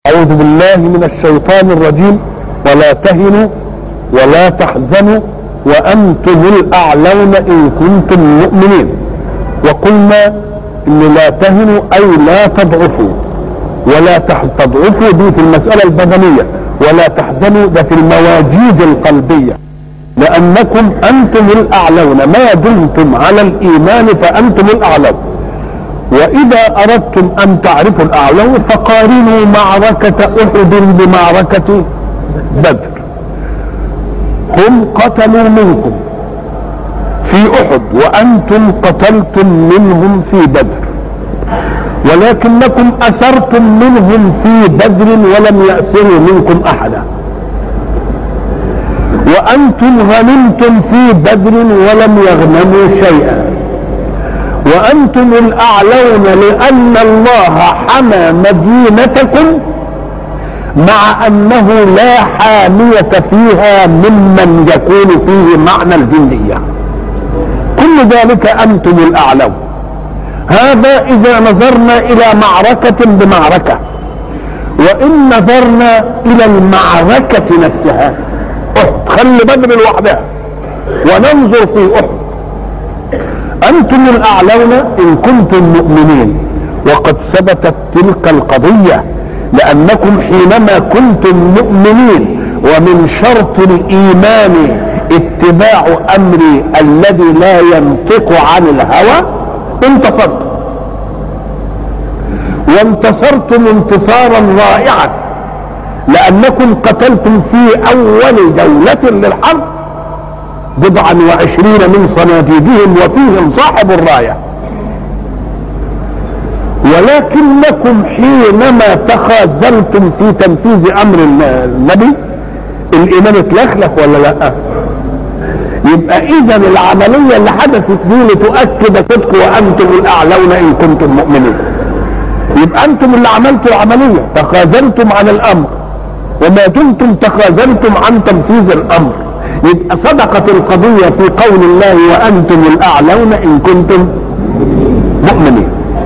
أعوذ بالله من الشيطان الرجيم ولا تهنوا ولا تحزنوا وأنتم الأعلون إن كنتم مؤمنين وقلنا إن لا تهنوا أي لا تضعفوا ولا تح- تضعفوا دي في المسألة البدنية ولا تحزنوا ده في المواجيد القلبية لأنكم أنتم الأعلون ما دمتم على الإيمان فأنتم الأعلون وإذا أردتم أن تعرفوا الأعلون فقارنوا معركة أحد بمعركة بدر هم قتلوا منكم في أحد وأنتم قتلتم منهم في بدر ولكنكم أسرتم منهم في بدر ولم يأسروا منكم أحدا وأنتم غنمتم في بدر ولم يغنموا شيئا وأنتم الأعلون لأن الله حمى مدينتكم مع أنه لا حامية فيها ممن يكون فيه معنى الجندية كل ذلك أنتم الأعلون هذا إذا نظرنا إلى معركة بمعركة وإن نظرنا إلى المعركة نفسها أحد خلي بدر لوحدها وننظر في أحد أنتم الأعلون إن كنتم مؤمنين وقد ثبتت تلك القضية لأنكم حينما كنتم مؤمنين ومن شرط الإيمان اتباع أمري الذي لا ينطق عن الهوى انتصرتم وانتصرتم انتصارا رائعا لأنكم قتلتم في أول جولة للحرب بضعا وعشرين من صناديدهم وفيهم صاحب الراية ولكنكم حينما تخاذلتم في تنفيذ امر النبي الايمان اتلخلخ ولا لا يبقى اذا العملية اللي حدثت دي لتؤكد صدق وانتم الاعلون ان كنتم مؤمنين يبقى انتم اللي عملتوا العملية تخاذلتم عن الامر وما دمتم تخاذلتم عن تنفيذ الامر يبقى صدقت القضية في قول الله وأنتم الأعلون إن كنتم مؤمنين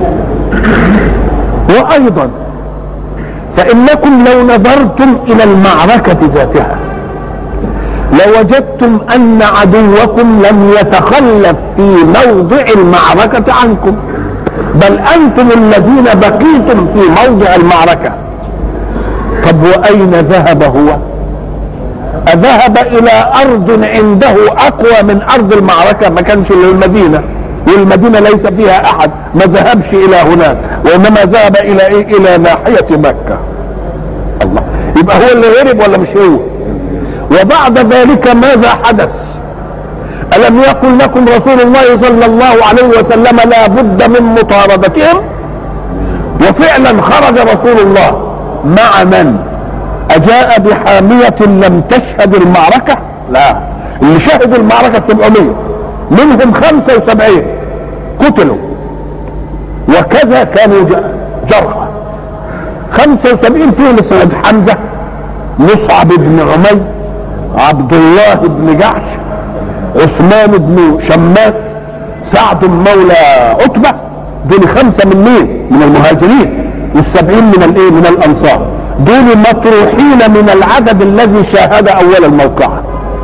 وأيضا فإنكم لو نظرتم إلى المعركة ذاتها لوجدتم أن عدوكم لم يتخلف في موضع المعركة عنكم بل أنتم الذين بقيتم في موضع المعركة طب وأين ذهب هو؟ ذهب الى ارض عنده اقوى من ارض المعركة ما كانش للمدينة والمدينة ليس فيها احد ما ذهبش الى هناك وانما ذهب الى ايه الى ناحية مكة الله يبقى هو اللي هرب ولا مش هو وبعد ذلك ماذا حدث الم يقل لكم رسول الله صلى الله عليه وسلم لا بد من مطاردتهم وفعلا خرج رسول الله مع من أجاء بحامية لم تشهد المعركة لا اللي شهدوا المعركة 700 منهم 75 قتلوا وكذا كانوا جرحى 75 فيهم سيد حمزة مصعب بن عمي عبد الله بن جحش عثمان بن شماس سعد مولى عتبة دول خمسة من مين؟ من المهاجرين والسبعين من الايه؟ من الانصار دول مطروحين من العدد الذي شاهد اول الموقعة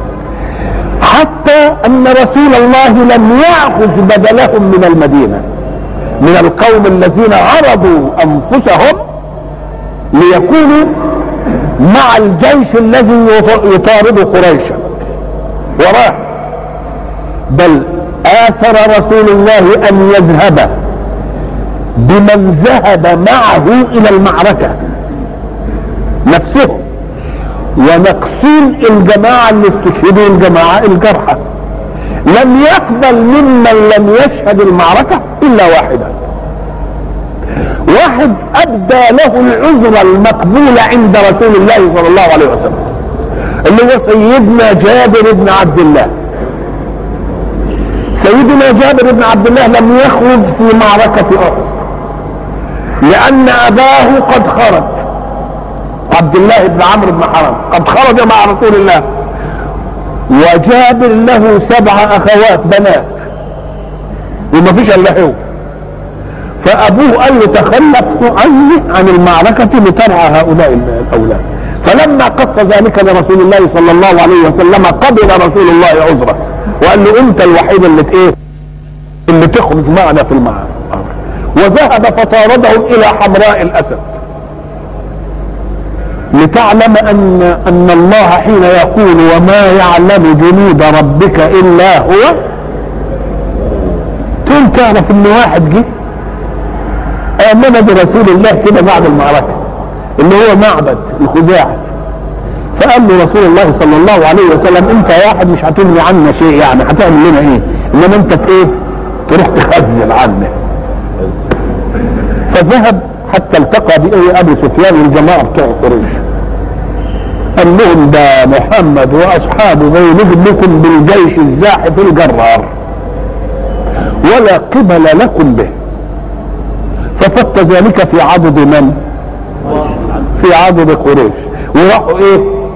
حتى ان رسول الله لم يأخذ بدلهم من المدينة من القوم الذين عرضوا انفسهم ليكونوا مع الجيش الذي يطارد قريشا وراه بل آثر رسول الله ان يذهب بمن ذهب معه الى المعركه نفسهم ونقصين الجماعة اللي استشهدوا الجماعة الجرحى لم يقبل ممن لم يشهد المعركة إلا واحدا واحد أبدى له العذر المقبول عند رسول الله صلى الله عليه وسلم اللي هو سيدنا جابر بن عبد الله سيدنا جابر بن عبد الله لم يخرج في معركة أحد لأن أباه قد خرج عبد الله بن عمرو بن حرام قد خرج مع رسول الله وجابر له سبع اخوات بنات وما فيش الا هو فابوه قال له تخلف عني عن المعركه لترعى هؤلاء الاولاد فلما قص ذلك لرسول الله صلى الله عليه وسلم قبل رسول الله عذره وقال له انت الوحيد اللي ايه اللي تخرج معنا في المعركه وذهب فطاردهم الى حمراء الاسد لتعلم ان ان الله حين يقول وما يعلم جنود ربك الا هو تقول تعرف ان واحد جه امن برسول الله كده بعد المعركه اللي هو معبد الخزاعي فقال له رسول الله صلى الله عليه وسلم انت واحد مش هتغني عنا شيء يعني هتعمل لنا ايه انما انت ايه تروح تخزن عنا فذهب حتى التقى بأي ابي سفيان والجماعه بتوع قريش قال لهم ده محمد واصحابه بينهم لكم بالجيش الزاحف الجرار ولا قبل لكم به ففت ذلك في عدد من في عدد قريش وراحوا ايه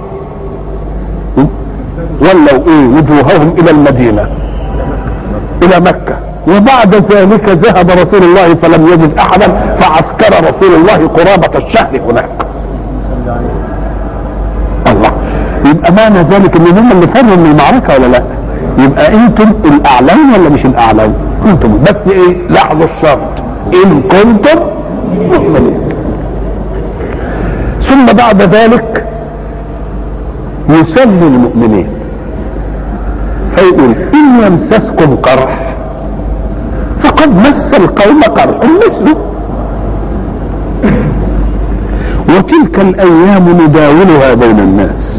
ولوا ايه وجوههم الى المدينه الى مكه وبعد ذلك ذهب رسول الله فلم يجد احدا فعسكر رسول الله قرابه الشهر هناك الله يبقى معنى ذلك ان هم اللي فروا من المعركه ولا لا يبقى انتم الاعلون ولا مش الاعلون انتم بس ايه لاحظوا الشرط ان كنتم مؤمنين ثم بعد ذلك يسلي المؤمنين فيقول ان يمسسكم قرح فقد مس القوم قرح مثله وتلك الايام نداولها بين الناس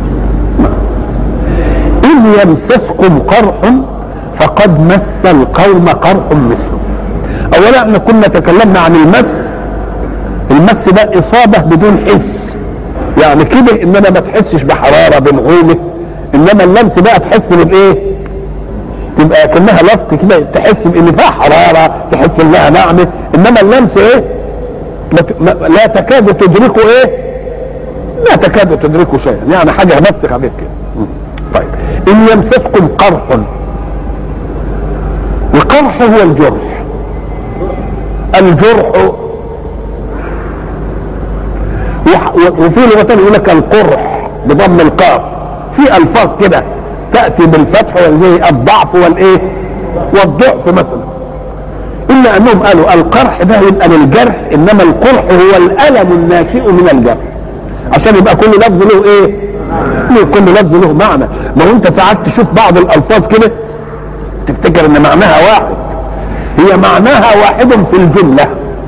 ان يمسسكم قرح فقد مس القوم قرح مثله اولا احنا كنا تكلمنا عن المس المس ده اصابه بدون حس يعني كده انما ما تحسش بحراره بنعومه انما اللمس بقى تحس بالايه تبقى كانها لصق كده تحس بان فيها حراره تحس انها ناعمه انما اللمس ايه لا تكاد تدركه ايه لا تكاد تدركه شيئا يعني حاجه بس خفيف كده طيب ان يمسسكم قرح القرح هو الجرح الجرح وفي لغه ثانيه يقول لك القرح بضم القاف في الفاظ كده تاتي بالفتح زي الضعف والايه والضعف مثلا الا انهم قالوا القرح ده يبقى للجرح انما القرح هو الالم الناشئ من الجرح عشان يبقى كل لفظ له ايه كل لفظ له معنى ما هو انت ساعات تشوف بعض الالفاظ كده تفتكر ان معناها واحد هي معناها واحد في الجمله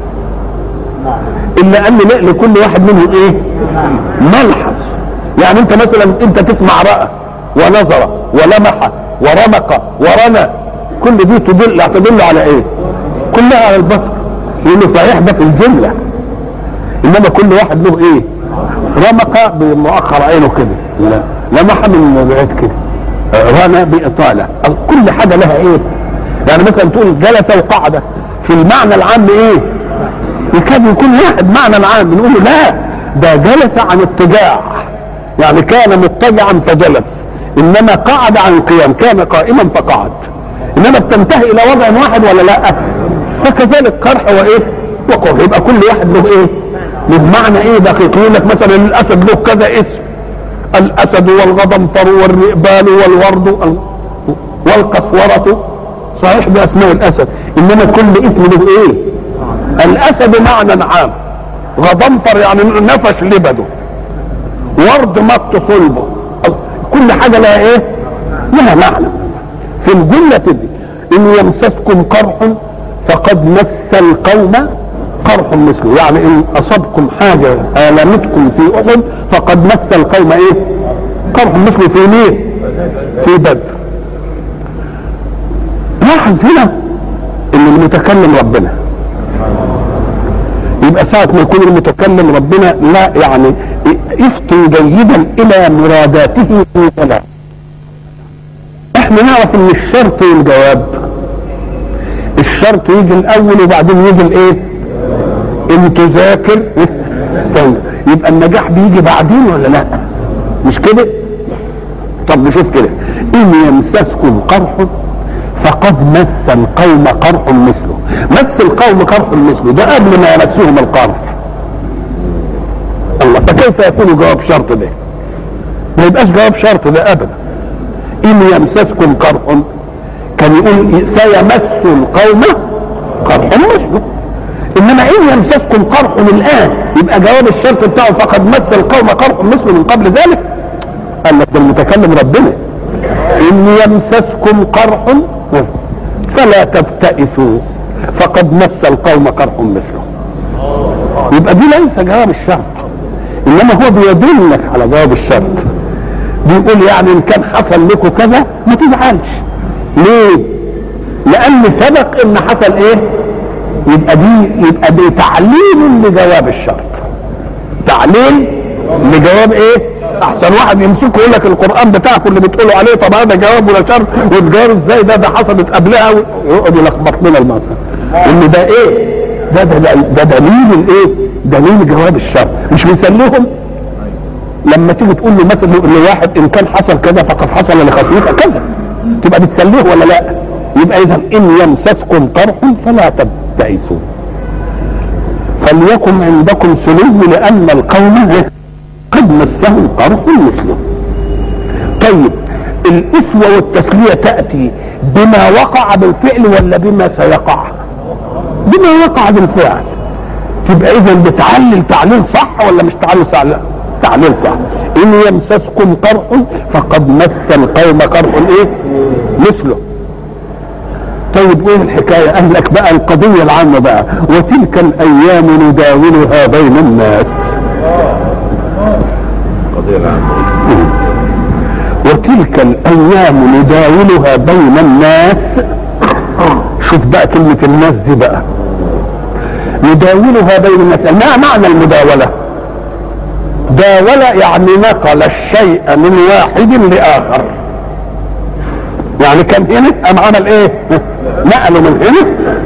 الا ان لكل واحد منهم ايه ملحظ يعني انت مثلا انت تسمع راى ونظر ولمح ورمق ورمى كل دي تدل تدل على ايه كلها على البصر لانه صحيح ده في الجمله انما كل واحد له ايه رمق بمؤخر عينه كده لا لمح من بعيد كده رمى باطاله كل حاجه لها ايه يعني مثلا تقول جلس وقعد في المعنى العام ايه يكاد يكون واحد معنى العام بنقول له لا ده جلس عن اضطجاع يعني كان مضطجعا فجلس انما قعد عن القيام كان قائما فقعد انما بتنتهي الى وضع واحد ولا لا فكذلك قرح وايه وقرح يبقى كل واحد له ايه له معنى ايه دقيق يقول لك مثلا الاسد له كذا اسم الاسد والغضنفر والرئبان والورد والقسورة صحيح باسماء الاسد انما كل اسم له ايه الاسد معنى عام غضنفر يعني نفش لبده ورد مط صلبه كل حاجه لها ايه لها معنى في الجمله دي ان يمسسكم قرح فقد مس القوم قرح مثله يعني ان اصابكم حاجه المتكم في احد فقد مس القوم ايه قرح مثله في مين في بدر لاحظ هنا ان المتكلم ربنا يبقى ساعة ما يكون المتكلم ربنا لا يعني يفطن جيدا الى مراداته في كلام احنا نعرف ان الشرط والجواب الشرط يجي الاول وبعدين يجي الايه ان تذاكر يبقى النجاح بيجي بعدين ولا لا مش كده طب نشوف كده ان يمسسكم قرح فقد مس القوم قرح مثله مس القوم قرح مثله ده قبل ما يمسهم القرح الله فكيف يكون جواب شرط ده ما يبقاش جواب شرط ده ابدا ان يمسسكم قرح كان يقول سيمس القوم قرح مثله انما ان يمسسكم قرح الان يبقى جواب الشرط بتاعه فقد مس القوم قرح مثله من قبل ذلك قال لك ده المتكلم ربنا ان يمسسكم قرح فلا تبتئسوا فقد مس القوم قرح مثله يبقى دي ليس جواب الشرط انما هو بيدلك على جواب الشرط بيقول يعني ان كان حصل لكم كذا ما تزعلش ليه لان سبق ان حصل ايه يبقى دي يبقى دي تعليل لجواب الشرط تعليل لجواب ايه احسن واحد يمسكه يقول لك القران بتاعكم اللي بتقولوا عليه طب هذا جواب ولا شرط وتجاوب ازاي ده ده حصلت قبلها ويقعد يلخبط لنا المثل ان ده ايه ده ده, ده دليل الايه دليل جواب الشرط مش بيسليهم لما تيجي تقول له مثلا لواحد ان كان حصل كذا فقد حصل لخطيئه كذا تبقى بتسليه ولا لا يبقى اذا ان يمسسكم قرح فلا تبتئسوا فليكن عندكم سلو لان القوم قد مسهم قرح مثله طيب الاسوه والتسليه تاتي بما وقع بالفعل ولا بما سيقع بما وقع بالفعل تبقى اذا بتعلل تعليل صح ولا مش تعليل صح لا تعليل صح ان يمسسكم قرح فقد مس القوم قرح ايه مثله طيب ايه الحكايه قال لك بقى القضيه العامه بقى وتلك الايام نداولها بين الناس القضية العامة وتلك الايام نداولها بين الناس شوف بقى كلمه الناس دي بقى نداولها بين الناس ما معنى المداوله داول يعني نقل الشيء من واحد لاخر يعني كان هنا قام عمل ايه نقله من هنا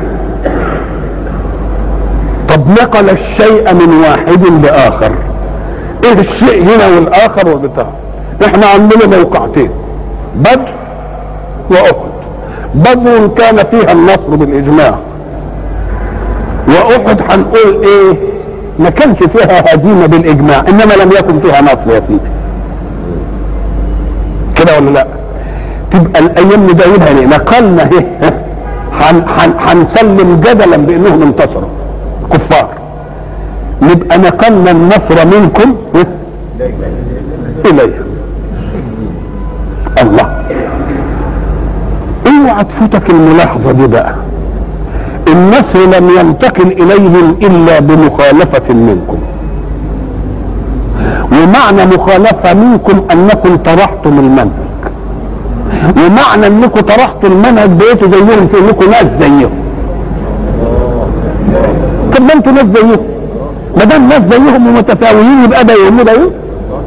طب نقل الشيء من واحد لاخر ايه الشيء هنا والاخر والبتاع احنا عندنا موقعتين بدر واحد بدر كان فيها النصر بالاجماع واحد هنقول ايه ما كانش فيها هزيمه بالاجماع انما لم يكن فيها نصر يا سيدي كده ولا لا تبقى الايام نداولها ليه نقلنا ايه هنسلم جدلا بانهم انتصروا كفار نبقى نقلنا النصر منكم اليه الله اوعى تفوتك الملاحظه دي بقى النصر لم ينتقل اليهم الا بمخالفه منكم ومعنى مخالفه منكم انكم طرحتم المنهج ومعنى انكم طرحتوا المنهج بقيتوا زيهم في انكم ناس زيهم طب ما انتوا ناس زيهم ما دام ناس زيهم ومتساويين يبقى ده يهم ده يهم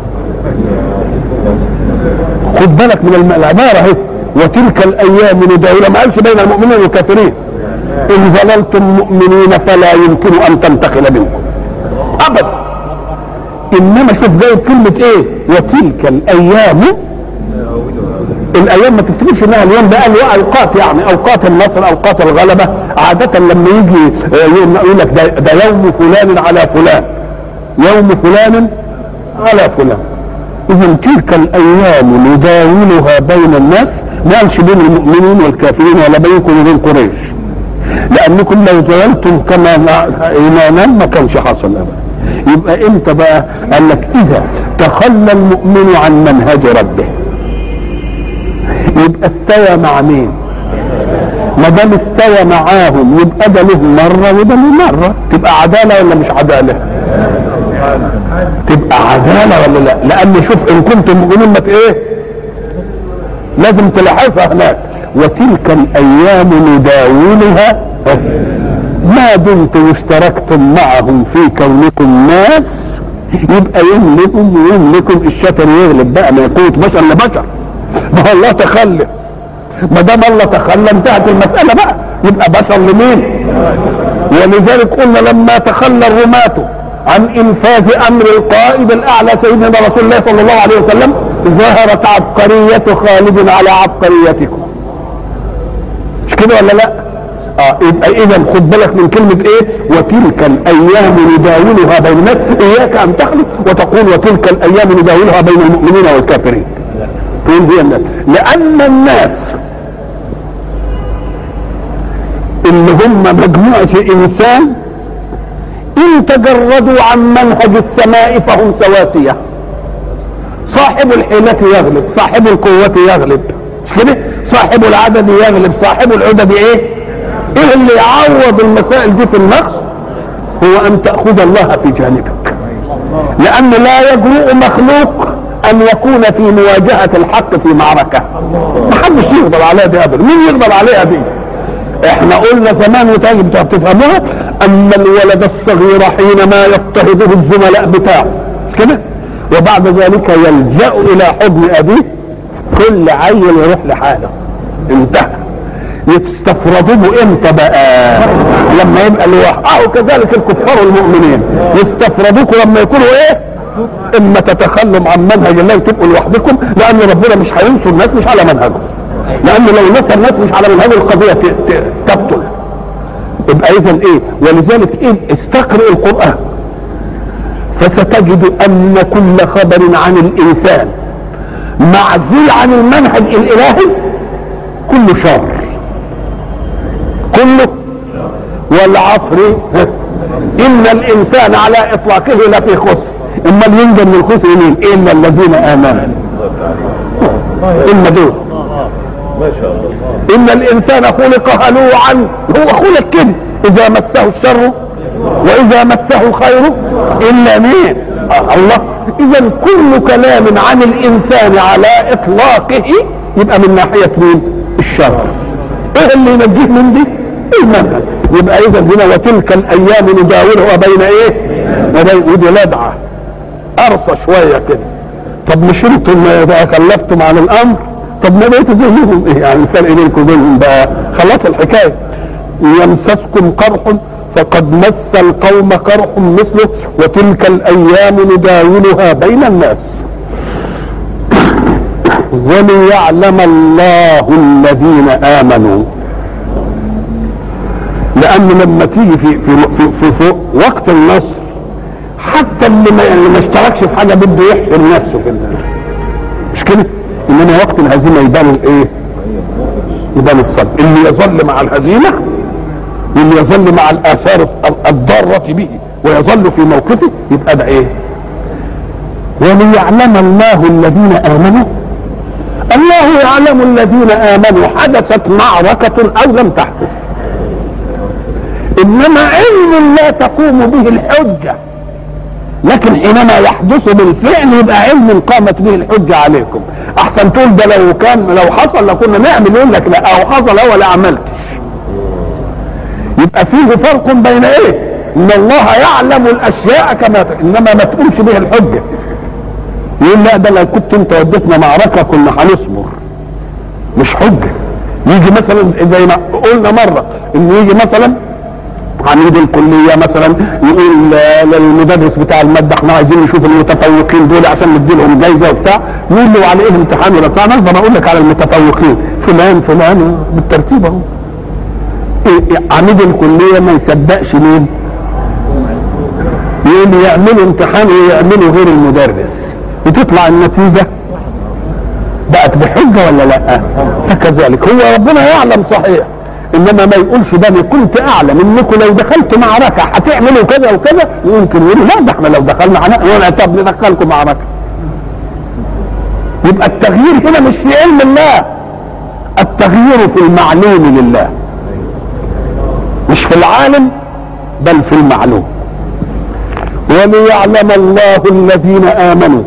خد بالك من العباره اهي وتلك الايام نداولها ما قالش بين المؤمنين والكافرين ان ظللتم مؤمنين فلا يمكن ان تنتقل منكم ابدا انما شوف جايب كلمه ايه وتلك الايام الايام ما تفتكرش انها اليوم ده اوقات يعني اوقات النصر اوقات الغلبه عاده لما يجي يقول لك ده, ده يوم فلان على فلان يوم فلان على فلان اذا تلك الايام نداولها بين الناس ما قالش بين المؤمنين والكافرين ولا بينكم وبين قريش لانكم لو زالتم كما ايمانا ما كانش حصل ابدا يبقى امتى بقى قال لك اذا تخلى المؤمن عن منهج ربه يبقى استوى مع مين ما دام استوى معاهم يبقى ده له مره وده له مره تبقى عداله ولا مش عداله تبقى عداله ولا لا لان شوف ان كنتم مؤمنين ما ايه لازم تلاحظها هناك وتلك الايام نداولها ما دمتم اشتركتم معهم في كونكم ناس يبقى يملكم ويملكم الشتر يغلب بقى ما يكون بشر لبشر ما هو الله تخلى ما دام الله تخلى انتهت المساله بقى يبقى بشر لمين ولذلك قلنا لما تخلى الرماة عن انفاذ امر القائد الاعلى سيدنا رسول الله صلى الله عليه وسلم ظهرت عبقرية خالد على عبقريتكم مش كده ولا لا اه يبقى اذا خد بالك من كلمه ايه وتلك الايام نداولها بين الناس اياك ان تخلط وتقول وتلك الايام نداولها بين المؤمنين والكافرين فين هي الناس لان الناس اللي هم مجموعه انسان ان تجردوا عن منهج السماء فهم سواسيه صاحب الحيلة يغلب صاحب القوة يغلب مش كده صاحب العدد يغلب صاحب العدد ايه ايه اللي يعوض المسائل دي في النقص هو ان تأخذ الله في جانبك لان لا يجرؤ مخلوق ان يكون في مواجهة الحق في معركة ما حدش يقدر عليها دي ابدا مين يقدر عليها دي احنا قلنا زمان وتجب تفهموها ان الولد الصغير حينما يضطهده الزملاء بتاعه مش كده وبعد ذلك يلجأ إلى حضن أبيه كل عيل يروح لحاله انتهى يستفرضوه امتى بقى لما يبقى لوحده كذلك الكفار والمؤمنين يستفرضوكم لما يكونوا ايه اما تتخلوا عن منهج الله وتبقوا لوحدكم لان ربنا مش هينصر الناس مش على منهجه لان لو نصر الناس مش على منهج القضيه تبطل يبقى اذا ايه ولذلك ايه استقرئ القران فستجد ان كل خبر عن الانسان معزول عن المنهج الالهي كله شر كله والعصر ان الانسان على اطلاقه لفي خسر اما اللي ينجى من الخسر مين الا الذين امنوا اما دول ما شاء الله ان الانسان خلق هلوعا هو خلق كده اذا مسه الشر واذا مسه الخير الا مين آه الله اذا كل كلام عن الانسان على اطلاقه يبقى من ناحيه مين الشر ايه اللي ينجيه من دي المنهج يبقى اذا هنا وتلك الايام نداولها بين ايه وبين ودي لدعه ارصى شويه كده طب مش انتم بقى كلفتم عن الامر طب ما بقيتوا زيهم ايه يعني الفرق بينكم وبينهم بقى خلاص الحكايه يمسسكم قرح فقد مس القوم قرح مثله وتلك الايام نداولها بين الناس وليعلم الله الذين امنوا لان لما تيجي في في في, في, في وقت النصر حتى اللي ما, اللي ما اشتركش في حاجه بده يحشر نفسه في ال- مش كده انما وقت الهزيمه يبان الايه يبان الصبر اللي يظل مع الهزيمه واللي يظل مع الاثار الضاره به ويظل في موقفه يبقى ده ايه وليعلم الله الذين امنوا الله يعلم الذين امنوا حدثت معركه او لم تحدث انما علم لا تقوم به الحجه لكن حينما يحدث بالفعل يبقى علم قامت به الحجه عليكم احسن تقول ده لو كان لو حصل لكنا نعمل يقول لك لا او حصل هو لا عملتش يبقى فيه فرق بين ايه ان الله يعلم الاشياء كما ت- انما ما تقومش به الحجه يقول لا ده لو كنت انت وديتنا معركه كنا هنصبر مش حجه يجي مثلا زي ما قلنا مره انه يجي مثلا عميد الكليه مثلا يقول ل- للمدرس بتاع الماده احنا عايزين نشوف المتفوقين دول عشان نديلهم جايزه وبتاع يقول له على ايه الامتحان ولا بتاع نقدر اقول لك على المتفوقين فلان فلان بالترتيب اهو إيه- إيه، عميد الكليه ما يصدقش مين؟ يقول يعملوا امتحان ويعملوا غير المدرس وتطلع النتيجه بقت بحجه ولا لا؟ فكذلك هو ربنا يعلم صحيح انما ما يقولش ده انا كنت اعلم انكم لو دخلت معركه هتعملوا كذا وكذا يمكن يقولوا لا ده احنا لو دخلنا معركه وانا طب ندخلكم معركه يبقى التغيير هنا مش في علم الله التغيير في المعلوم لله مش في العالم بل في المعلوم وليعلم الله الذين امنوا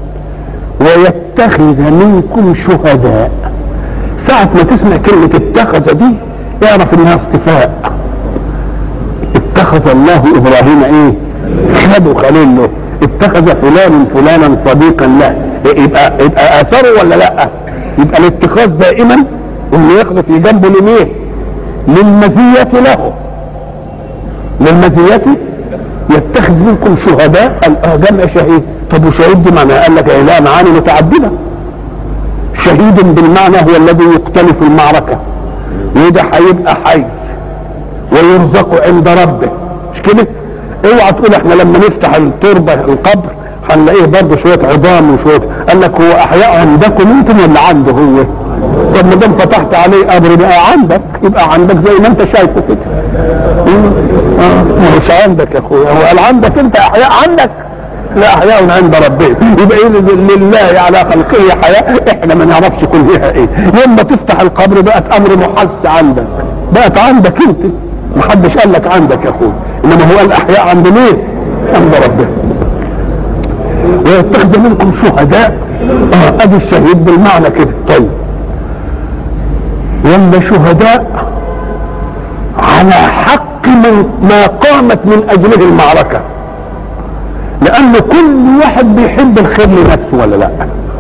ويتخذ منكم شهداء ساعة ما تسمع كلمة اتخذ دي اعرف انها اصطفاء اتخذ الله ابراهيم ايه خده خليل له اتخذ فلان فلانا صديقا له يبقى يبقى اثره ولا لا يبقى الاتخاذ دائما انه ياخده في جنبه لمين للمزية له للمزية يتخذ منكم شهداء قال اه جمع شهيد طب وشهيد دي معناها قال لك إيه؟ لا معاني متعدده شهيد بالمعنى هو الذي يقتل في المعركه وده هيبقى حي ويرزق عند ربه مش كده اوعى تقول احنا لما نفتح التربه القبر هنلاقيه برضه شويه عظام وشويه قال لك هو احياء عندكم انتم ولا عنده هو؟ طب ما دام فتحت عليه قبر بقى عندك يبقى عندك زي ما انت شايفه كده آه، ما هوش عندك يا اخويا هو قال عندك انت احياء عندك لا احياء عند ربنا يبقى ايه لله على خلقه حياة احنا ما نعرفش كلها ايه لما تفتح القبر بقت امر محس عندك بقت عندك انت محدش قال لك عندك يا اخويا انما هو الاحياء عند مين عند ربنا ويتخذ منكم شهداء اه ادي الشهيد بالمعنى كده طيب ولا شهداء على حق من ما قامت من اجله المعركه لان كل واحد بيحب الخير لنفسه ولا لا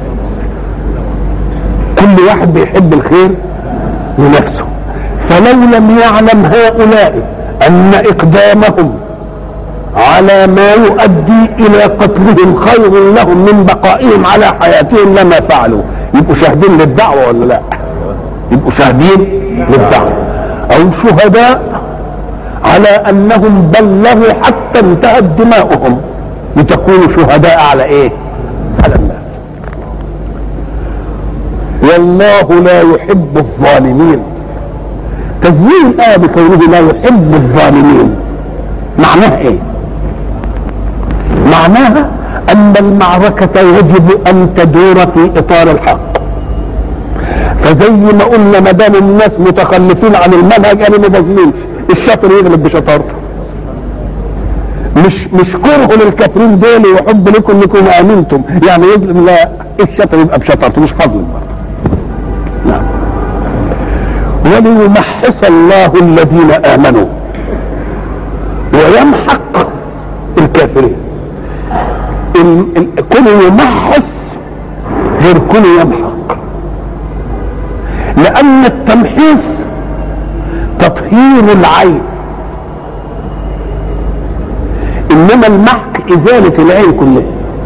كل واحد بيحب الخير لنفسه فلو لم يعلم هؤلاء ان اقدامهم على ما يؤدي الى قتلهم خير لهم من بقائهم على حياتهم لما فعلوا يبقوا شاهدين للدعوه ولا لا يبقوا شاهدين للدعوه او شهداء على انهم بلغوا حتى انتهت دماؤهم لتكونوا شهداء على ايه على الناس والله لا يحب الظالمين تزيين الآية بكونه لا يحب الظالمين معناها ايه معناها ان المعركة يجب ان تدور في اطار الحق فزي ما قلنا ما دام الناس متخلفين عن المنهج انا ما بظلمش الشاطر يغلب بشطارته مش مش كره للكافرين دول وحب لكم انكم امنتم يعني يظلم لا الشطر يبقى بشطارته مش هظلم نعم وليمحص الله الذين امنوا ويمحق الكافرين كل يمحص غير كل يمحق لان التمحيص تطهير العين انما المحك ازالة العين كلها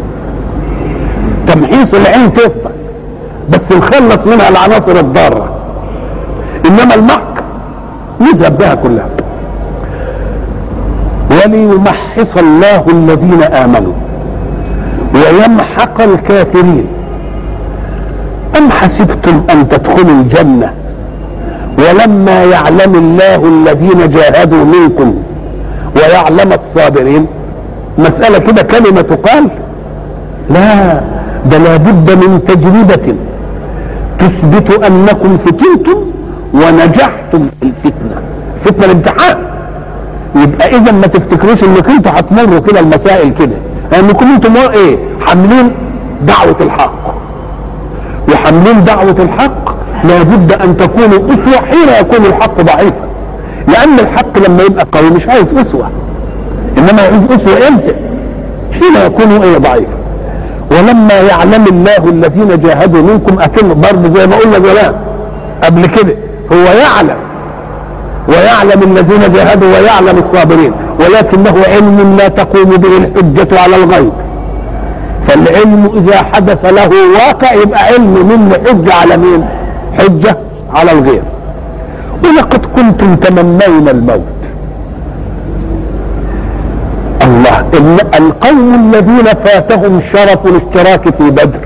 تمحيص العين تفضل بس نخلص منها العناصر الضارة انما المحك يذهب بها كلها وليمحص الله الذين امنوا ويمحق الكافرين ام حسبتم ان تدخلوا الجنه ولما يعلم الله الذين جاهدوا منكم ويعلم الصابرين مسألة كده كلمة تقال لا ده لابد من تجربة تثبت أنكم فتنتم ونجحتم في الفتنة فتنة الامتحان يبقى إذا ما تفتكروش إنك أنتوا هتمروا كده المسائل كده لأنكم أنتم إيه حاملين دعوة الحق وحاملين دعوة الحق لابد أن تكونوا أسوة حين يكون الحق ضعيفا لأن الحق لما يبقى قوي مش عايز أسوة إنما عايز أسوة إمتى؟ حين يكون إيه ضعيفا ولما يعلم الله الذين جاهدوا منكم أكن برضه زي ما قلنا زمان قبل كده هو يعلم ويعلم الذين جاهدوا ويعلم الصابرين ولكنه علم لا تقوم به الحجة على الغيب فالعلم إذا حدث له واقع يبقى علم منه حجة على مين؟ حجة على الغير ولقد كنتم تمنون الموت الله إن القوم الذين فاتهم شرف الاشتراك في بدر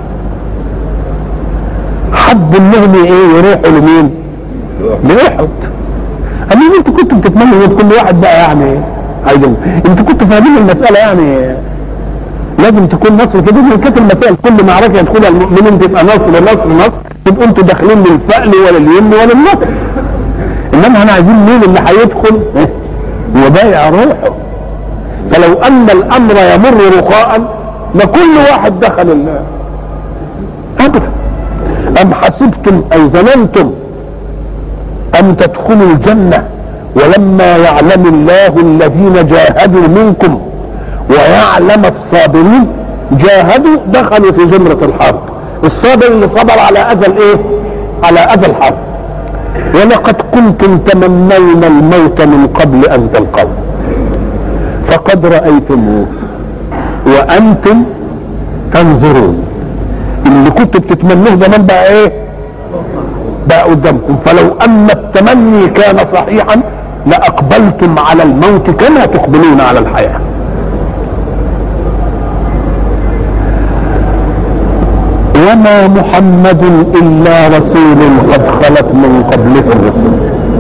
حبوا انهم ايه يروحوا لمين؟ لاحد اما انتوا كنتم تتمنوا كل واحد بقى يعني عايز انتوا كنتوا فاهمين المساله يعني لازم تكون نصر كده من كانت المسائل كل معركه يدخلها المؤمنين تبقى نصر نصر نصر تبقوا انتوا داخلين للفأل ولا اليم ولا النصر انما احنا عايزين مين اللي هيدخل وبايع روحه فلو ان الامر يمر رخاء لكل واحد دخل الله ابدا ام حسبتم اي ظننتم ان تدخلوا الجنه ولما يعلم الله الذين جاهدوا منكم ويعلم الصابرين جاهدوا دخلوا في زمرة الحرب الصابر اللي صبر على اذى الايه على اذى الحرب ولقد كنتم تمنون الموت من قبل ان تلقوه فقد رأيتموه وانتم تنظرون اللي كنتم بتتمنوه زمان بقى ايه بقى قدامكم فلو ان التمني كان صحيحا لاقبلتم على الموت كما تقبلون على الحياه وما محمد الا رسول قد خلت من قبله الرسل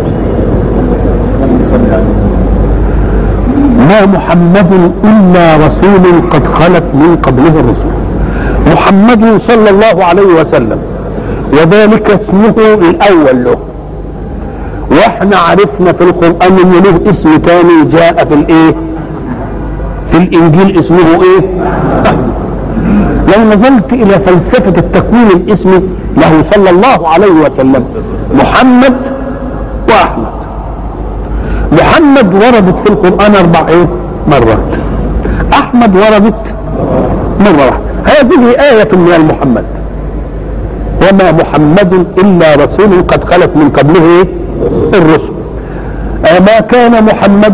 ما محمد الا رسول قد خلت من قبله الرسل محمد صلى الله عليه وسلم وذلك اسمه الاول له واحنا عرفنا في القران ان له اسم ثاني جاء في الايه في الانجيل اسمه ايه لو نظرت الى فلسفه التكوين الاسمي له صلى الله عليه وسلم محمد واحمد محمد وردت في القران اربع ايه مرات احمد وردت مره واحده هذه ايه من المحمد وما محمد الا رسول قد خلت من قبله إيه؟ الرسل أما كان محمد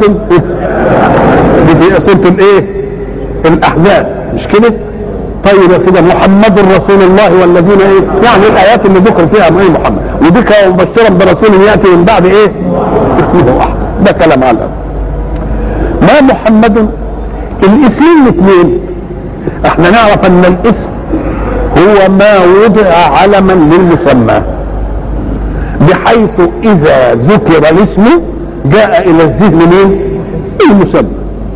دي سورة الايه الاحزاب مش كده طيب يا سيدي محمد رسول الله والذين ايه يعني الايات اللي ذكر فيها ايه محمد وذكر مبشرا برسول ياتي من بعد ايه اسمه احمد ده كلام على ما محمد الاسمين الاثنين احنا نعرف ان الاسم هو ما وضع علما للمسمى بحيث اذا ذكر الاسم جاء الى الذهن مين المسمى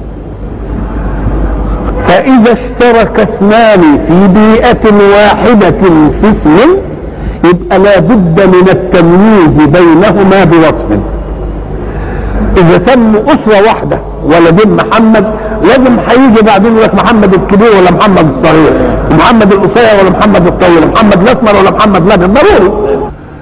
فاذا اشترك اثنان في بيئة واحدة في اسم يبقى لا بد من التمييز بينهما بوصف اذا سموا اسرة واحدة ولدين محمد لازم هيجي بعدين يقول لك محمد الكبير ولا محمد الصغير ومحمد القصير ولا محمد الطويل محمد الاسمر ولا محمد لبن ضروري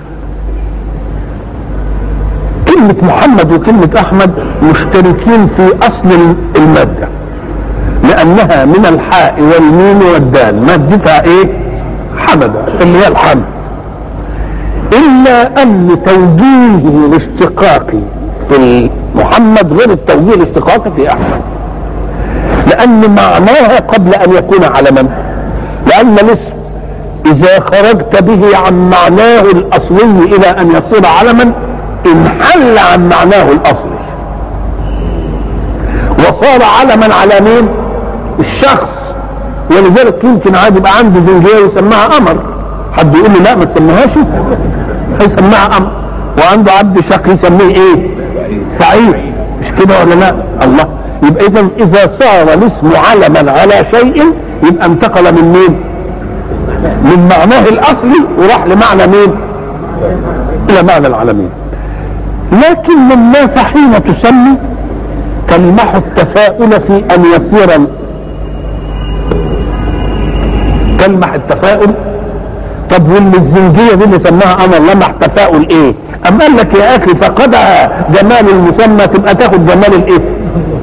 كلمة محمد وكلمة أحمد مشتركين في أصل المادة لأنها من الحاء والميم والدال مادتها إيه؟ حمد اللي هي الحمد إلا أن توجيه الاشتقاقي في محمد غير التوجيه الاشتقاقي في أحمد لأن معناها قبل أن يكون علما لأن الاسم إذا خرجت به عن معناه الأصلي إلى أن يصير علما انحل عن معناه الاصلي وصار علما على مين الشخص ولذلك يمكن عادي يبقى عنده زنجيه ويسميها قمر حد يقول لي لا ما تسميهاش هيسميها قمر وعنده عبد شكل يسميه ايه سعيد مش كده ولا لا الله يبقى اذا اذا صار الاسم علما على شيء يبقى انتقل من مين من معناه الاصلي وراح لمعنى مين الى معنى العالمين لكن الناس حين تسمي تلمح التفاؤل في ان يصير تلمح التفاؤل طب واللي الزنجية دي اللي سماها انا لمح تفاؤل ايه ام قال لك يا اخي فقدها جمال المسمى تبقى تاخد جمال الاسم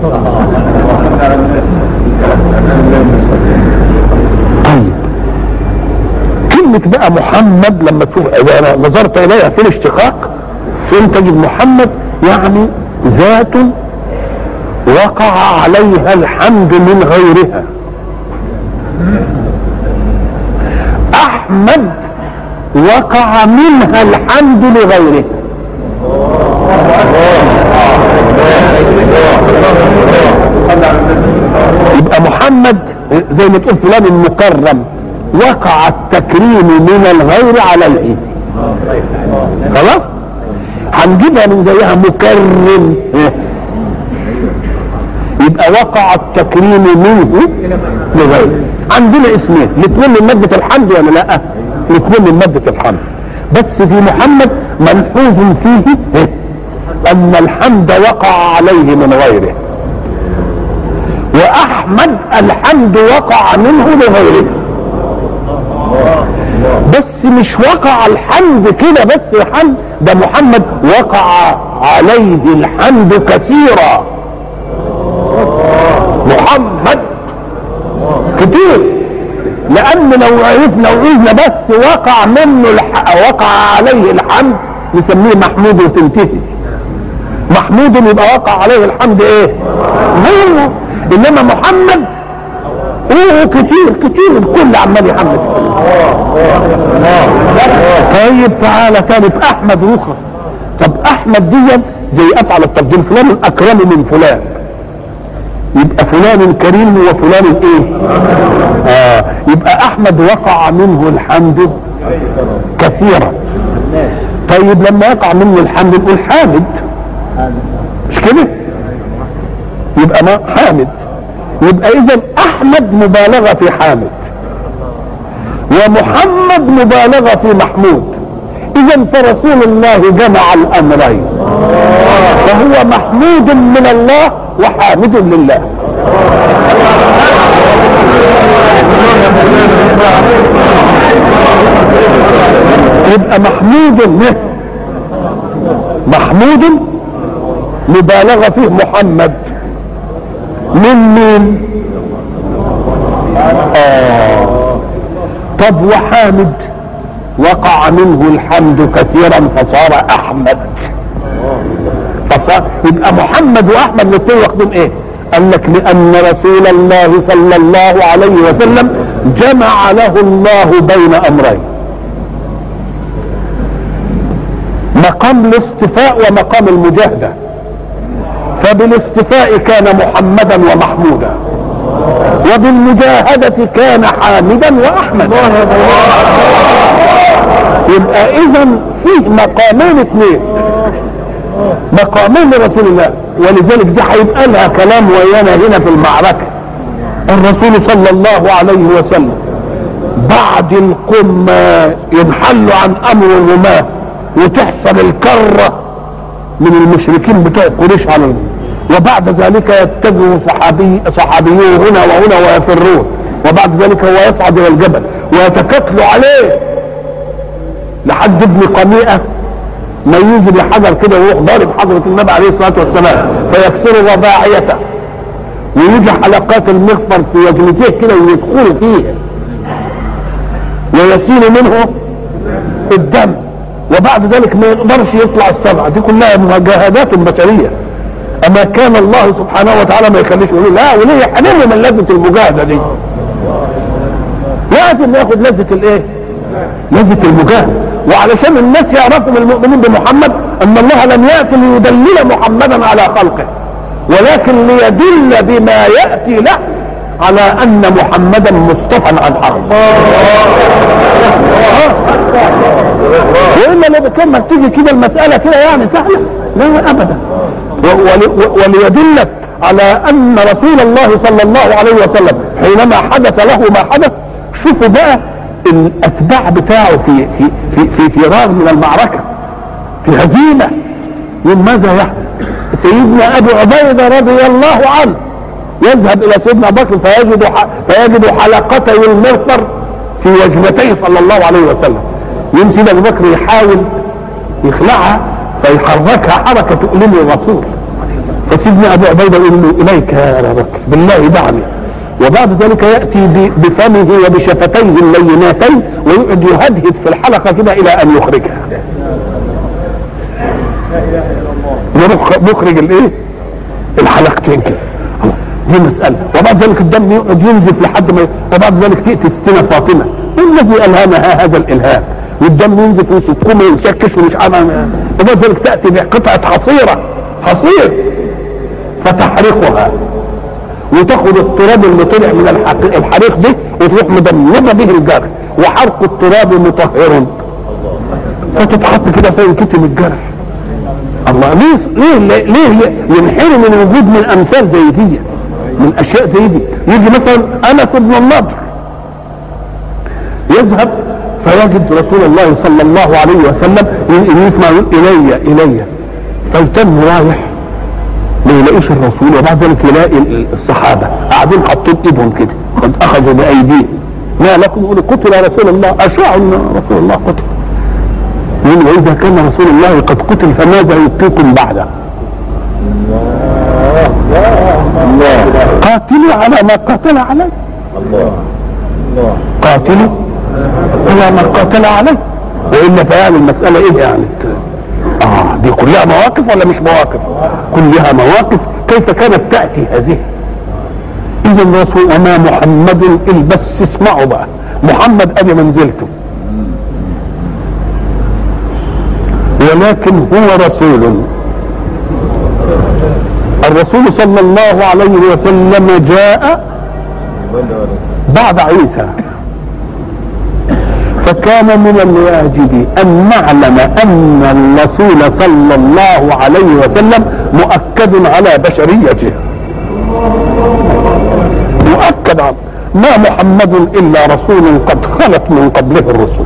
طيب كلمة بقى محمد لما تشوف اذا نظرت اليها في الاشتقاق فين تجد محمد يعني ذات وقع عليها الحمد من غيرها احمد وقع منها الحمد لغيره يبقى محمد زي ما تقول فلان المكرم وقع التكريم من الغير عليه خلاص هنجيبها من زيها مكرم يبقى وقع التكريم منه لغيره عندنا اسمين الاثنين من مادة الحمد ولا لا الاثنين من مادة الحمد بس في محمد ملحوظ فيه ان الحمد وقع عليه من غيره واحمد الحمد وقع منه لغيره بس مش وقع الحمد كده بس الحمد ده محمد وقع عليه الحمد كثيرا محمد كتير لان لو عرفنا وعيزنا بس وقع منه الح... وقع عليه الحمد نسميه محمود وتنتهي محمود يبقى وقع عليه الحمد ايه غيره انما محمد اوه كتير كتير الكل عمال يحمد طيب تعالى تاني في احمد رخى طب احمد دي زي افعل التفضيل فلان اكرم من فلان يبقى فلان كريم وفلان ايه آه يبقى احمد وقع منه الحمد كثيرا طيب لما يقع منه الحمد نقول حامد مش كده يبقى ما حامد يبقى اذا احمد مبالغه في حامد ومحمد مبالغه في محمود اذا فرسول الله جمع الامرين فهو محمود من الله وحامد لله يبقى محمود منه محمود مبالغه فيه محمد من مين آه. طب وحامد وقع منه الحمد كثيرا فصار احمد فصار يبقى محمد واحمد الاثنين واخدين ايه قال لك لان رسول الله صلى الله عليه وسلم جمع له الله بين امرين مقام الاصطفاء ومقام المجاهده فبالاصطفاء كان محمدا ومحمودا وبالمجاهدة كان حامدا وأحمد يبقى إذا فيه مقامين اثنين مقامين لرسول الله ولذلك دي هيبقى لها كلام ويانا هنا في المعركة الرسول صلى الله عليه وسلم بعد القمة ينحل عن أمر الرماة وتحصل الكرة من المشركين بتوع قريش عليهم وبعد ذلك يتجه صحابي صحابيوه هنا وهنا ويفرون وبعد ذلك هو يصعد الى الجبل ويتكتلوا عليه لحد ابن قميئة ما يجي بحجر كده ويروح ضارب حضرة النبي عليه الصلاة والسلام فيكسر رباعيته ويجي حلقات المغفر في وجنتيه كده ويدخل فيه ويسيل منه الدم وبعد ذلك ما يقدرش يطلع السبعة دي كلها مجاهدات بشرية اما كان الله سبحانه وتعالى ما يخليش يقول لا وليه يحرمه من لذة المجاهدة دي لازم ياخد لذة الايه لذة المجاهدة وعلشان الناس يعرفوا من المؤمنين بمحمد ان الله لم يأتي ليدلل محمدا على خلقه ولكن ليدل بما يأتي له على ان محمدا مصطفى عن حق والا لو كان ما تيجي كده المساله كده يعني سهله لا ابدا وليدلك على ان رسول الله صلى الله عليه وسلم حينما حدث له ما حدث شوفوا بقى الاتباع بتاعه في في في, في فرار من المعركه في هزيمه من ماذا يحدث سيدنا ابو عبيده رضي الله عنه يذهب الى سيدنا ابو بكر فيجد فيجد حلقتي المغفر في وجنتيه صلى الله عليه وسلم يمسك ابو بكر يحاول يخلعها فيحركها حركه تؤلم الرسول فسيدنا ابو عبيده يقول له اليك يا ابا بكر بالله دعني وبعد ذلك ياتي بفمه وبشفتيه اللينتين ويقعد يهدهد في الحلقه كده الى ان يخرجها يروح مخرج الايه الحلقتين كده دي مسألة وبعد ذلك الدم يقعد ينزف لحد ما وبعد ذلك تأتي ستنا فاطمة الذي ألهمها هذا الإلهام والدم ينزف ويسكم ويشكش ومش عارف وبعد ذلك تأتي بقطعة حصيرة حصير فتحرقها وتاخد التراب اللي طلع من الحريق ده وتروح مدمرة به الجرح وحرق التراب مطهر فتتحط كده فين كتم الجرح الله ليه ليه ليه ينحرم من وجود من امثال زي دي من اشياء زي دي يجي مثلا انس بن النضر يذهب فيجد رسول الله صلى الله عليه وسلم يسمع يقول الي الي فيتم رايح ما يلاقيش الرسول وبعد ذلك يلاقي الصحابه قاعدين حاطين ايدهم كده قد اخذوا بايديهم ما لكم يقول قتل رسول الله اشاعوا ان رسول الله قتل يقول واذا كان رسول الله قد قتل فماذا يبقيكم بعده قاتلوا على ما قاتل عليه الله الله قاتلوا على ما قاتل عليه والا فيعني المساله ايه يعني اه دي كلها مواقف ولا مش مواقف كلها مواقف كيف كانت تاتي هذه اذا الرسول وما محمد الا بس اسمعوا بقى محمد ادي منزلته ولكن هو رسول الرسول صلى الله عليه وسلم جاء بعد عيسى فكان من الواجب ان نعلم ان الرسول صلى الله عليه وسلم مؤكد على بشريته مؤكد على ما محمد الا رسول قد خلت من قبله الرسل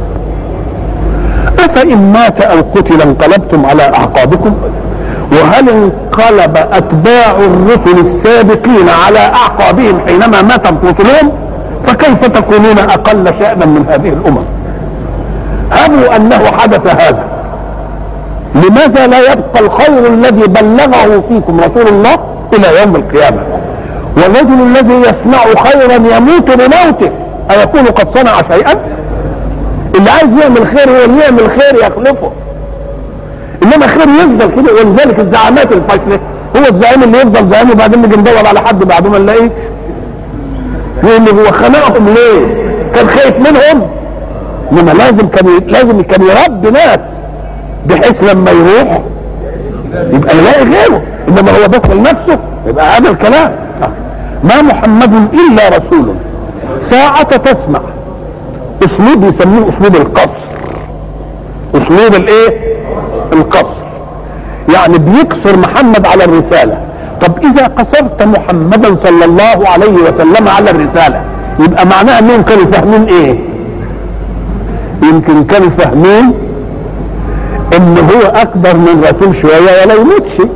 افان مات او قتل انقلبتم على اعقابكم وهل انقلب اتباع الرسل السابقين على اعقابهم حينما ماتت رسلهم فكيف تكونون اقل شانا من هذه الامم هبوا انه حدث هذا لماذا لا يبقى الخير الذي بلغه فيكم رسول الله الى يوم القيامه والرجل الذي يصنع خيرا يموت بموته ايكون قد صنع شيئا اللي عايز يعمل خير هو اللي يعمل خير يخلفه انما خير يفضل كده ولذلك الزعامات الفاشله هو الزعيم اللي يفضل زعيم وبعدين نيجي ندور على حد بعد ما نلاقيه يقول لي هو خنقهم ليه؟ كان خايف منهم انما لازم كان لازم كان يربي ناس بحيث لما يروح يبقى يلاقي غيره انما هو بس لنفسه يبقى هذا الكلام ما محمد الا رسول ساعة تسمع اسلوب يسموه اسلوب القصر اسلوب الايه القصر يعني بيكسر محمد على الرسالة طب اذا قصرت محمدا صلى الله عليه وسلم على الرسالة يبقى معناها انهم كانوا فاهمين ايه يمكن كانوا فاهمين ان هو اكبر من رسول شوية ولا يموتش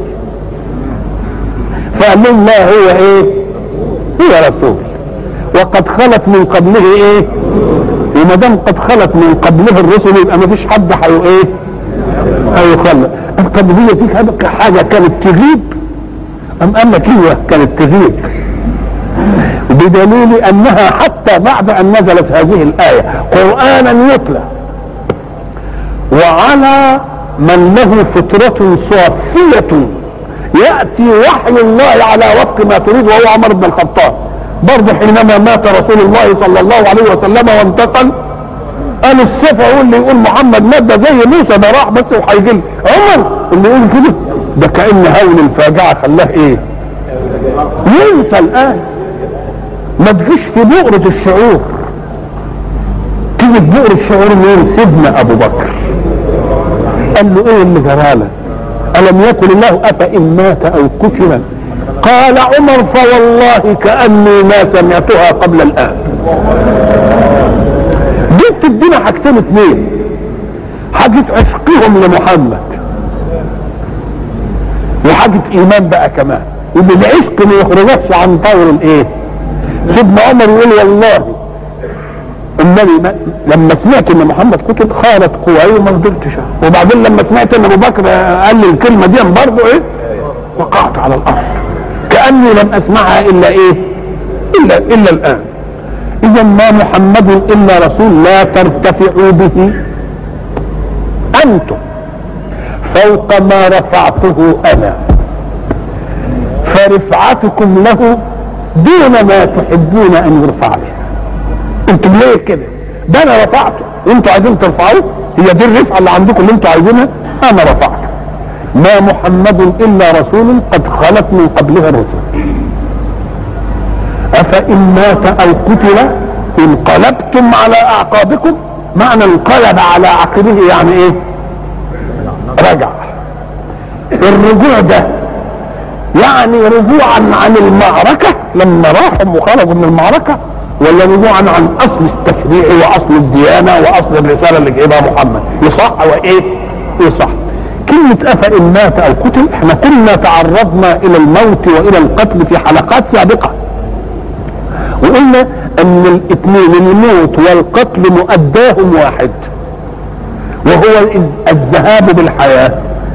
فقال لهم لا هو ايه هو رسول وقد خلت من قبله ايه وما دام قد خلت من قبله الرسل يبقى ما فيش حد حيو ايه هيخلى طب هي فيك حاجه كانت تغيب ام قال لك ايوه كانت تغيب بدليل انها حتى بعد ان نزلت هذه الايه قرانا يتلى وعلى من له فطرة صافية يأتي وحي الله على وفق ما تريد وهو عمر بن الخطاب برضه حينما مات رسول الله صلى الله عليه وسلم وانتقل قال السيف هو اللي يقول محمد مات ده زي موسى ده راح بس وهيجي لي. عمر اللي يقول كده ده كأن هول الفاجعة خلاه ايه ينسى الآن ما تجيش في بؤرة الشعور تيجي في بؤرة الشعور مين سيدنا أبو بكر قال له ايه اللي جرالك ألم يكن الله أفإن مات أو قتل قال عمر فوالله كأني ما سمعتها قبل الآن دي بتدينا حاجتين اتنين حاجة عشقهم لمحمد وحاجة إيمان بقى كمان إن العشق ما يخرجش عن طور الإيه؟ سيدنا عمر يقول والله النبي ما لما سمعت ان محمد قتل خارت قواي وما قدرتش وبعدين لما سمعت ان ابو بكر قال لي الكلمه دي برضه ايه وقعت على الارض كاني لم اسمعها الا ايه الا الا الان اذا ما محمد الا رسول لا ترتفعوا به انتم فوق ما رفعته انا فرفعتكم له دون ما تحبون ان يرفع به انتم ليه كده ده انا رفعته وانتوا عايزين ترفعوه هي دي الرفعه اللي عندكم اللي انتوا عايزينها انا رفعته ما محمد الا رسول قد خلت من قبلها الرسل افان مات او قتل انقلبتم على اعقابكم معنى انقلب على عقبه يعني ايه رجع الرجوع ده يعني رجوعا عن المعركة لما راحوا وخرجوا من المعركة ولا رجوعا عن اصل التشريع واصل الديانة واصل الرسالة اللي جايبها محمد يصح وايه يصح كلمة افإن مات او قتل احنا كنا تعرضنا الى الموت والى القتل في حلقات سابقة وقلنا ان الاثنين الموت والقتل مؤداهم واحد وهو الذهاب بالحياة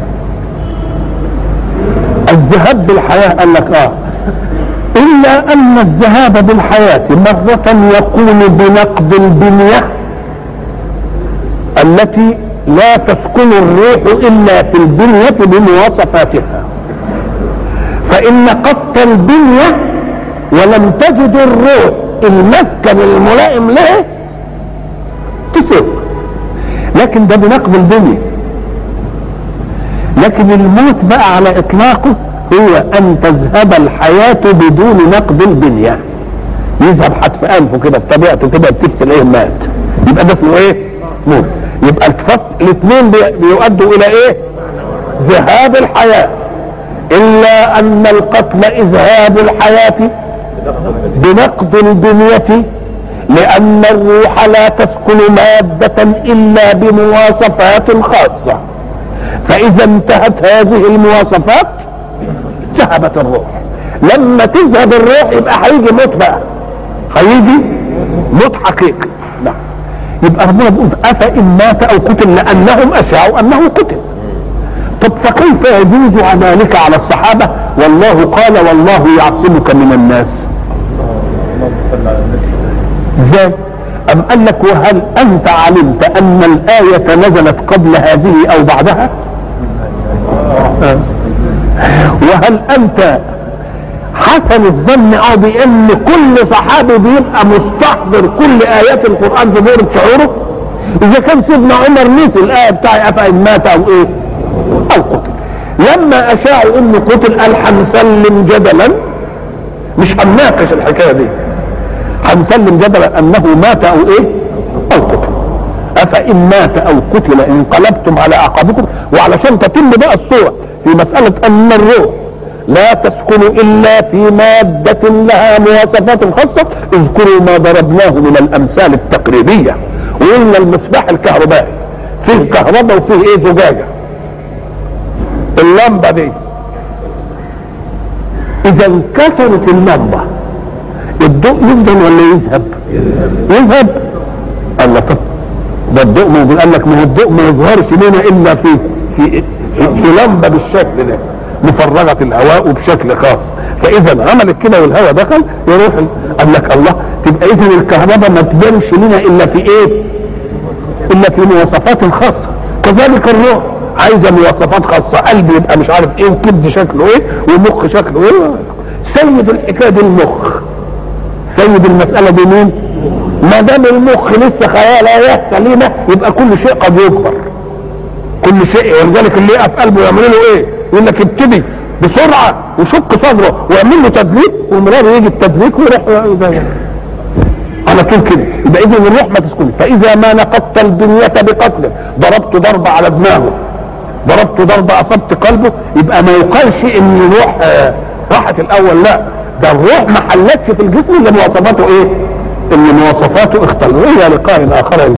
الذهاب بالحياة قال لك اه الا ان الذهاب بالحياة مرة يكون بنقد البنية التي لا تسكن الروح الا في البنية بمواصفاتها فان قدت البنية ولم تجد الروح المسكن الملائم له تسيب لكن ده بنقد البنية لكن الموت بقى على اطلاقه هو ان تذهب الحياه بدون نقد البنيه يذهب حتف انفه كده بطبيعته كده تكتب تلاقيه مات يبقى ده اسمه ايه؟ موت يبقى الفصل الاثنين بيؤدوا الى ايه؟ ذهاب الحياه الا ان القتل اذهاب الحياه بنقد البنيه لان الروح لا تسكن ماده الا بمواصفات خاصه فاذا انتهت هذه المواصفات ذهبت الروح لما تذهب الروح يبقى هيجي موت بقى هيجي موت حقيقي نعم يبقى ربنا بيقول افان مات او قتل لانهم اشاعوا انه قتل طب فكيف يجوز ذلك على الصحابه والله قال والله يعصمك من الناس ازاي ام قال لك وهل انت علمت ان الايه نزلت قبل هذه او بعدها وهل انت حسن الظن او بان كل صحابي بيبقى مستحضر كل ايات القران في دورة شعوره اذا كان سيدنا عمر نسي الايه بتاع افان مات او ايه او قتل لما اشاعوا انه قتل قال هنسلم جدلا مش هنناقش الحكايه دي هنسلم جدلا انه مات او ايه او قتل افان مات او قتل انقلبتم على اعقابكم وعلشان تتم بقى الصوره في مساله ان الروح لا تسكن الا في ماده لها مواصفات خاصه اذكروا ما ضربناه من الامثال التقريبيه وقلنا المصباح الكهربائي فيه كهرباء وفيه ايه زجاجه اللمبه دي اذا انكسرت اللمبه الضوء يفضل ولا يذهب يذهب الله طب ده الضوء موجود قال لك ما هو الضوء ما يظهرش لنا الا في في في, في لمبه بالشكل ده مفرغه الهواء وبشكل خاص فاذا عملت كده والهواء دخل يروح قال لك الله تبقى اذا الكهرباء ما تبانش لنا الا في ايه؟ الا في مواصفات خاصه كذلك الروح عايزه مواصفات خاصه قلب يبقى مش عارف ايه وكبد شكله ايه والمخ شكله ايه سيد الحكايه دي المخ سيد المساله دي مين؟ ما دام المخ لسه خيال سليمه يبقى كل شيء قد يكبر كل شيء ولذلك اللي يقف قلبه يعملوا له ايه؟ يقول لك ابتدي بسرعه وشق صدره ويعمل له تدليك ومرار يجي التدليك ويروح على طول كده يبقى اذا الروح ما تسكن فاذا ما نقضت البنيه بقتله ضربت ضربه على دماغه ضربت ضربه اصبت قلبه يبقى ما يقالش ان الروح آه راحت الاول لا ده الروح ما حلتش في الجسم اللي مواصفاته ايه؟ اللي مواصفاته اختلوا الى لقاء اخر